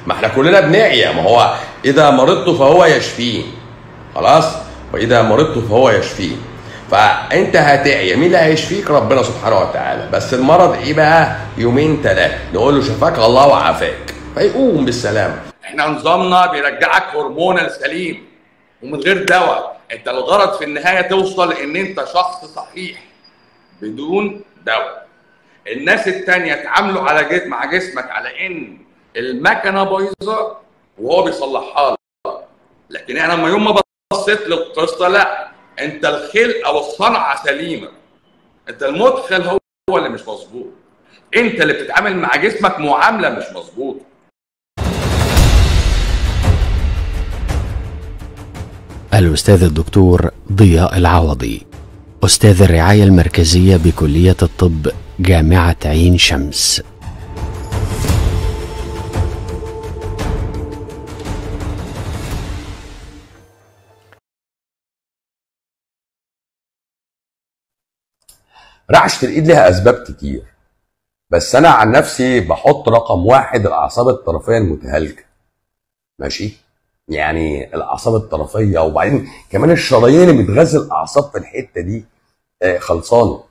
ما احنا كلنا بنعيا ما هو اذا مرضت فهو يشفين خلاص واذا مرضت فهو يشفين فانت هتعيا مين اللي هيشفيك ربنا سبحانه وتعالى بس المرض ايه بقى يومين ثلاثه نقول له شفاك الله وعافاك فيقوم بالسلامه احنا نظامنا بيرجعك هرمونال سليم ومن غير دواء انت الغرض في النهايه توصل ان انت شخص صحيح بدون دواء الناس التانية اتعاملوا على جسم مع جسمك على ان المكنه بايظه وهو بيصلحها لك لكن انا لما يوم ما بصيت للقصه لا انت الخلق او الصنعه سليمه انت المدخل هو هو اللي مش مظبوط انت اللي بتتعامل مع جسمك معامله مش مظبوطه الأستاذ الدكتور ضياء العوضي أستاذ الرعاية المركزية بكلية الطب جامعة عين شمس رعشه الايد لها اسباب كتير بس انا عن نفسي بحط رقم واحد الاعصاب الطرفيه المتهالكه ماشي يعني الاعصاب الطرفيه وبعدين كمان الشرايين اللي بتغذي الاعصاب في الحته دي آه، خلصانه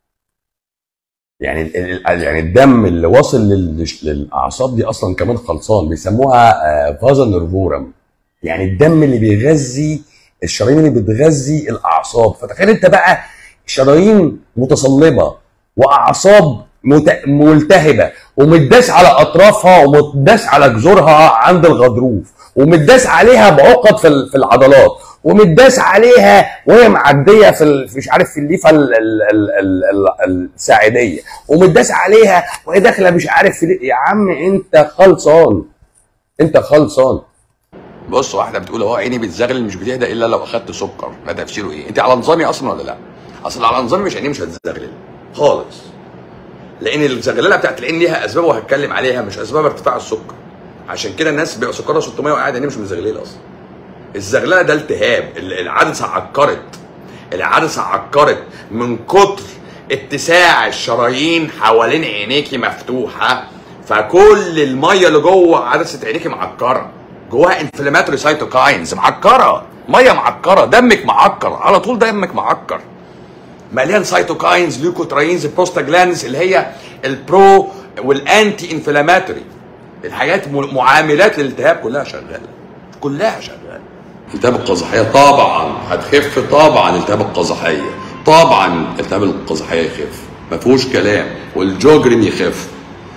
يعني ال- ال- يعني الدم اللي واصل لل- للاعصاب دي اصلا كمان خلصان بيسموها فازا نيرفورم يعني الدم اللي بيغذي الشرايين اللي بتغذي الاعصاب فتخيل انت بقى شرايين متصلبه واعصاب مت- ملتهبه ومتداس على اطرافها ومتداس على جذورها عند الغضروف ومتداس عليها بعقد في ال- في العضلات ومتداس عليها وهي معديه في ال- في مش عارف في الليفه ال- ال- ال- ال- ال- الساعديه ومتداس عليها وهي داخله مش عارف في ال- يا عم انت خلصان انت خلصان بص واحده بتقول اهو عيني بتزغلل مش بتهدى الا لو اخدت سكر ده تفسيره ايه انت على نظامي اصلا ولا لا اصل على نظامي مش عيني مش هتزغلل خالص لان الزغلله بتاعت العين ليها اسباب وهتكلم عليها مش اسباب ارتفاع السكر عشان كده الناس بيبقى سكرها 600 وقاعد عينيه مش مزغلله اصلا الزغلله ده التهاب ال- العدسه عكرت العدسه عكرت من كتر اتساع الشرايين حوالين عينيكي مفتوحه فكل الميه اللي جوه عدسه عينيكي معكره جواها انفلاماتوري سايتوكاينز معكره ميه معكره دمك معكر على طول دمك معكر مليان سايتوكاينز ليوكوتراينز بروستاجلاندز اللي هي البرو والانتي انفلاماتوري الحاجات م- معاملات للالتهاب كلها شغاله كلها شغاله التهاب القزحيه طبعا هتخف طبعا التهاب القزحيه طبعا التهاب القزحيه يخف ما فيهوش كلام والجوجرين يخف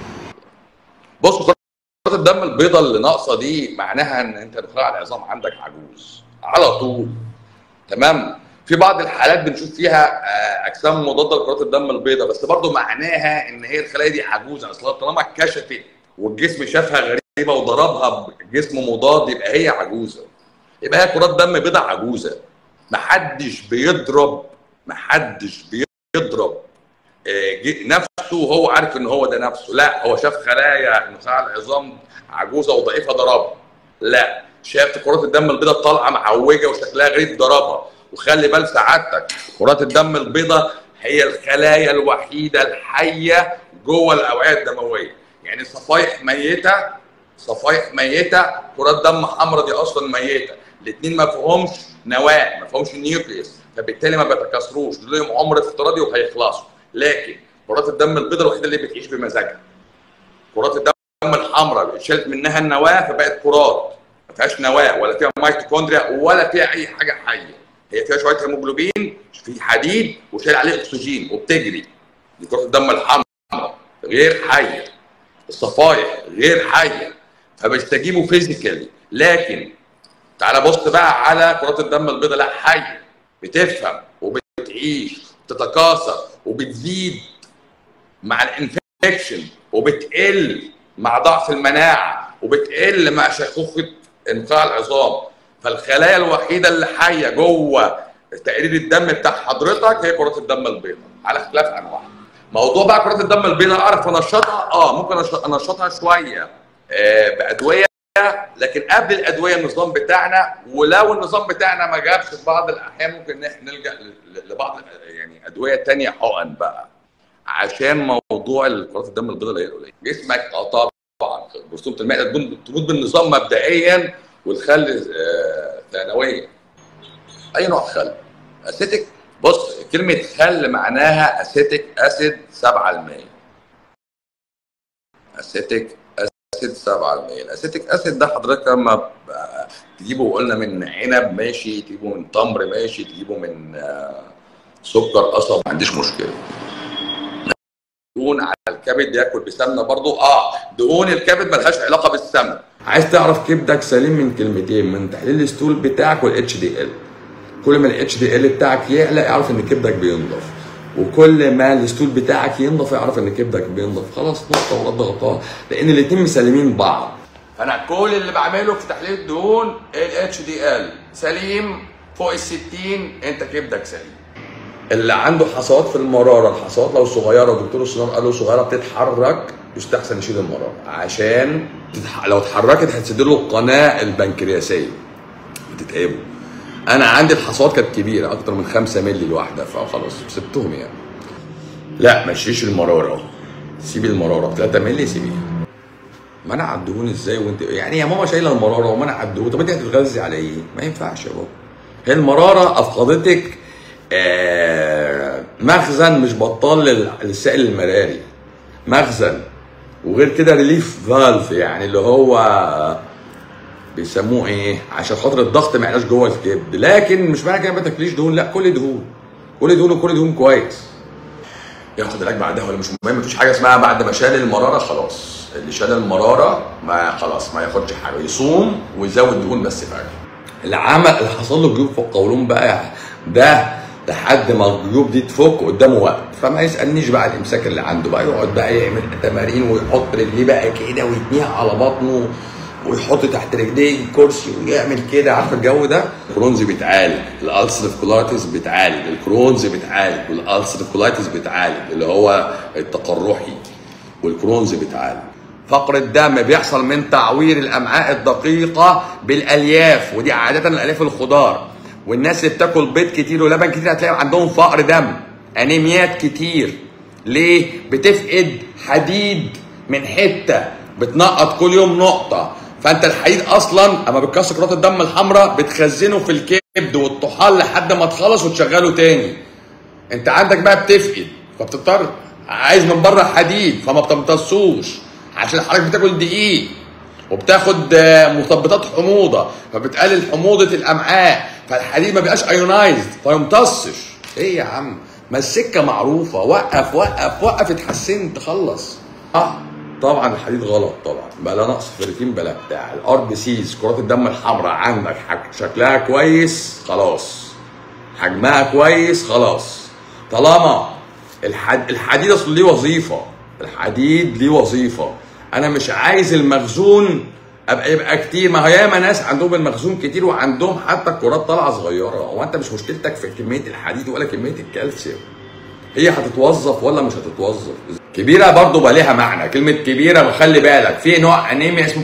بص كرات الدم البيضاء اللي ناقصه دي معناها ان انت نخاع العظام عندك عجوز على طول تمام في بعض الحالات بنشوف فيها آه، اجسام مضاده لكرات الدم البيضاء بس برضو معناها ان هي الخلايا دي عجوزه اصلا طالما اتكشفت والجسم شافها غريبه وضربها بجسم مضاد يبقى هي عجوزه يبقى هي كرات دم بيضاء عجوزه محدش بيضرب محدش بيضرب آه، ج- نفسه وهو عارف ان هو ده نفسه لا هو شاف خلايا نخاع العظام عجوزه وضعيفه ضربها لا شاف كرات الدم البيضاء طالعه معوجه وشكلها غريب ضربها وخلي بال سعادتك كرات الدم البيضاء هي الخلايا الوحيده الحيه جوه الاوعيه الدمويه يعني صفائح ميته صفائح ميته كرات دم حمراء دي اصلا ميته الاثنين ما فيهمش نواه ما فيهمش نيوكليوس فبالتالي ما بيتكاثروش دول لهم عمر افتراضي وهيخلصوا لكن كرات الدم البيضاء الوحيده اللي بتعيش بمزاجها كرات الدم الحمراء شالت منها النواه فبقت كرات ما فيهاش نواه ولا فيها ميتوكوندريا ولا فيها اي حاجه حيه هي فيها شويه هيموجلوبين في حديد وشايل عليه اكسجين وبتجري دي كرات الدم الحمراء غير حيه الصفائح غير حيه فبيستجيبوا فيزيكالي لكن تعال بص بقى على كرات الدم البيضاء لا حيه بتفهم وبتعيش وبتتكاثر وبتزيد مع الانفكشن وبتقل مع ضعف المناعه وبتقل مع شيخوخه انقاع العظام فالخلايا الوحيده اللي حيه جوه تقرير الدم بتاع حضرتك هي كرات الدم البيضاء على اختلاف انواعها موضوع بقى كرات الدم البيضاء اعرف انشطها اه ممكن أنش- انشطها شويه آه بادويه لكن قبل الادويه النظام بتاعنا ولو النظام بتاعنا ما جابش في بعض الاحيان ممكن إن إحنا نلجا ل- ل- لبعض يعني ادويه تانية حقن بقى عشان موضوع كرات الدم البيضاء اللي هي قليله جسمك اه طبعا جرثومه المعده تموت تموت بالنظام مبدئيا والخل آه، ثانويا اي نوع خل اسيتيك بص كلمه خل معناها اسيتيك اسيد 7% اسيتيك اسيد 7% الاسيتيك اسيد ده حضرتك لما ب- تجيبه قلنا من عنب ماشي تجيبه من تمر ماشي تجيبه من آه، سكر قصب ما عنديش مشكله دهون على الكبد ياكل بسمنه برضو اه دهون الكبد ملهاش علاقه بالسمنه عايز تعرف كبدك سليم من كلمتين من تحليل الستول بتاعك والاتش دي ال كل ما الاتش دي ال بتاعك يعلى اعرف ان كبدك بينضف وكل ما الستول بتاعك ينضف اعرف ان كبدك بينضف خلاص نقطه ورد غطاء لان الاثنين مسلمين بعض فانا كل اللي بعمله في تحليل الدهون الاتش دي ال سليم فوق ال 60 انت كبدك سليم اللي عنده حصوات في المراره الحصوات لو صغيره دكتور السنان قال له صغيره بتتحرك يستحسن يشيل المراره عشان تتح... لو اتحركت هتسد له القناه البنكرياسيه بتتعبه انا عندي الحصوات كانت كبيره اكتر من 5 مللي الواحده فخلاص سبتهم يعني لا ما تشيلش المراره سيبي المراره 3 مللي سيبيها منع الدهون ازاي وانت يعني يا ماما شايله المراره ومنع الدهون طب انت هتتغذي على ايه؟ ما ينفعش يا بابا هي المراره افقدتك آه، مخزن مش بطال لل- للسائل المراري مخزن وغير كده ريليف فالف يعني اللي هو بيسموه ايه عشان خاطر الضغط ما يعلاش جوه الكبد لكن مش معنى كده ما تاكليش دهون لا كل دهون كل دهون وكل دهون كويس ياخد علاج بعدها ولا مش مهم مفيش حاجه اسمها بعد ما شال المراره خلاص اللي شال المراره ما خلاص ما ياخدش حاجه يصوم ويزود دهون بس في اكله اللي عمل اللي حصل له جيوب في القولون بقى ده لحد ما الجيوب دي تفك قدامه وقت فما يسالنيش بقى الامساك اللي عنده بقى يقعد بقى يعمل تمارين ويحط رجليه بقى كده ويتنيها على بطنه ويحط تحت رجليه كرسي ويعمل كده عارف الجو ده الكرونز بيتعالج الالسرف كولايتس بيتعالج الكرونز بيتعالج والالسرف كولايتس بيتعالج اللي هو التقرحي والكرونز بيتعالج فقر الدم بيحصل من تعوير الامعاء الدقيقه بالالياف ودي عاده الالياف الخضار والناس اللي بتاكل بيض كتير ولبن كتير هتلاقي عندهم فقر دم انيميات كتير ليه بتفقد حديد من حته بتنقط كل يوم نقطه فانت الحديد اصلا اما بتكسر كرات الدم الحمراء بتخزنه في الكبد والطحال لحد ما تخلص وتشغله تاني انت عندك بقى بتفقد فبتضطر عايز من بره حديد فما بتمتصوش عشان حضرتك بتاكل دقيق وبتاخد آه، مثبطات حموضه فبتقلل حموضه الامعاء فالحديد ما بيبقاش ايونايزد فيمتصش ايه يا عم ما السكه معروفه وقف وقف وقف اتحسنت خلص اه طبعا الحديد غلط طبعا بلا نقص فيرتين بلا بتاع الار بي سيز كرات الدم الحمراء عندك حك- شكلها كويس خلاص حجمها كويس خلاص طالما الحد... الحديد اصل ليه وظيفه الحديد ليه وظيفه انا مش عايز المخزون ابقى يبقى كتير ما هو ياما ناس عندهم المخزون كتير وعندهم حتى الكرات طالعه صغيره هو انت مش مشكلتك في كميه الحديد ولا كميه الكالسيوم هي هتتوظف ولا مش هتتوظف كبيره برضو بقى ليها معنى كلمه كبيره وخلي بالك في نوع انيميا اسمه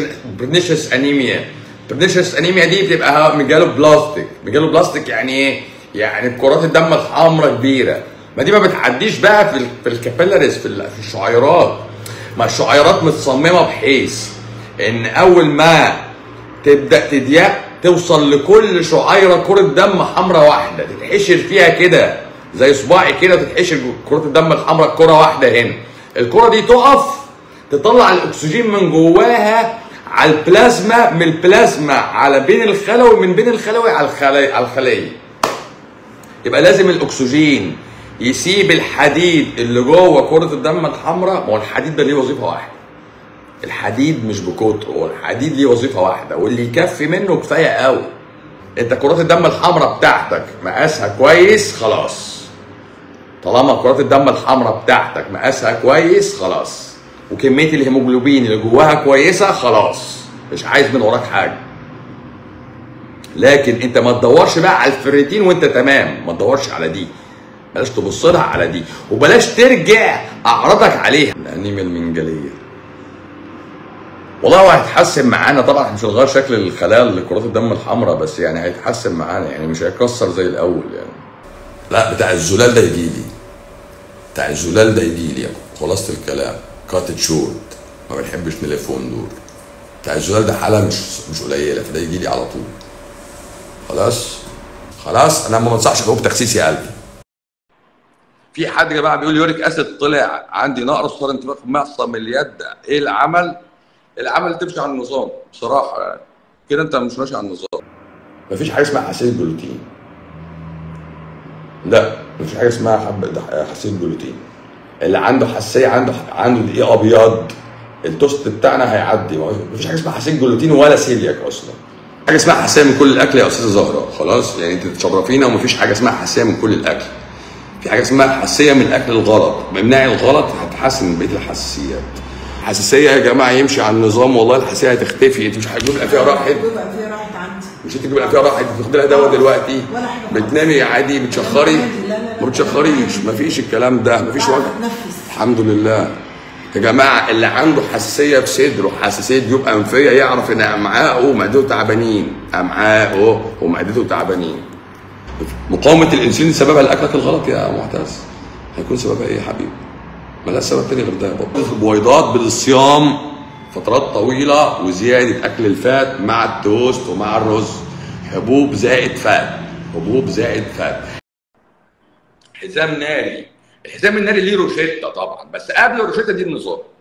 برنيشس انيميا برنيشس انيميا دي بتبقى مجاله بلاستيك مجاله بلاستيك يعني ايه يعني كرات الدم الحمراء كبيره ما دي ما بتعديش بقى في ال في الكابيلاريز في, ال- في الشعيرات ما الشعيرات متصممه بحيث ان اول ما تبدا تضيق توصل لكل شعيره كره دم حمراء واحده تتحشر فيها كده زي صباعي كده تتحشر كره الدم الحمراء كره واحده هنا الكره دي تقف تطلع الاكسجين من جواها على البلازما من البلازما على بين الخلوي من بين الخلوي على الخلي على الخليه يبقى لازم الاكسجين يسيب الحديد اللي جوه كره الدم الحمراء ما هو الحديد ده ليه وظيفه واحده الحديد مش بكتر هو الحديد ليه وظيفه واحده واللي يكفي منه كفايه قوي انت كرات الدم الحمراء بتاعتك مقاسها كويس خلاص طالما كرات الدم الحمراء بتاعتك مقاسها كويس خلاص وكميه الهيموجلوبين اللي جواها كويسه خلاص مش عايز من وراك حاجه لكن انت ما تدورش بقى على الفريتين وانت تمام ما تدورش على دي بلاش تبص لها على دي وبلاش ترجع اعراضك عليها الانيميا المنجليه والله هو هيتحسن معانا طبعا احنا مش هنغير شكل الخلايا لكرات الدم الحمراء بس يعني هيتحسن معانا يعني مش هيكسر زي الاول يعني لا بتاع الزلال ده يجي لي بتاع الزلال ده يجي لي خلاصه الكلام كات شورت ما بنحبش نلف وندور بتاع الزلال ده حاله مش مش قليله فده يجي لي على طول خلاص خلاص انا ما بنصحش حبوب تخسيس يا قلبي في حد يا جماعه بيقول يوريك اسيد طلع عندي نقص صار انتفاخ معصم اليد ايه العمل؟ العمل تمشي على النظام بصراحه يعني كده انت مش ماشي على النظام مفيش حاجه اسمها حساسيه جلوتين لا مفيش حاجه اسمها حب حساسيه جلوتين اللي عنده حساسيه عنده عنده دقيق ابيض التوست بتاعنا هيعدي مفيش حاجه اسمها حساسيه جلوتين ولا سيلياك اصلا حاجه اسمها حساسيه من كل الاكل يا استاذه زهره خلاص يعني انت تشرفينا ومفيش حاجه اسمها حساسيه من كل الاكل في حاجه اسمها حساسيه من الاكل الغلط ممنوع الغلط هتحسن من بقيه الحساسيات حساسيه يا جماعه يمشي على النظام والله الحساسيه هتختفي انت مش هيبقى فيها راحه بيبقى في راحت عندي مش انت بيبقى فيها راحه انت بتاخدي لها دواء دلوقتي ولا حاجة. بتنامي عادي بتشخري لا، لا، لا. ما بتشخريش مفيش الكلام ده مفيش بعرف وجع اتنفس الحمد لله يا جماعه اللي عنده حساسيه في صدره حساسيه جيوب انفيه يعرف ان امعائه ومعدته تعبانين امعائه ومعدته تعبانين مقاومه الانسولين سببها الاكلات الغلط يا معتز هيكون سببها ايه يا حبيبي؟ ملهاش سبب تاني غير ده يا بابا البويضات بالصيام فترات طويله وزياده اكل الفات مع التوست ومع الرز حبوب زائد فات حبوب زائد فات حزام ناري الحزام الناري ليه روشته طبعا بس قبل الروشته دي النظام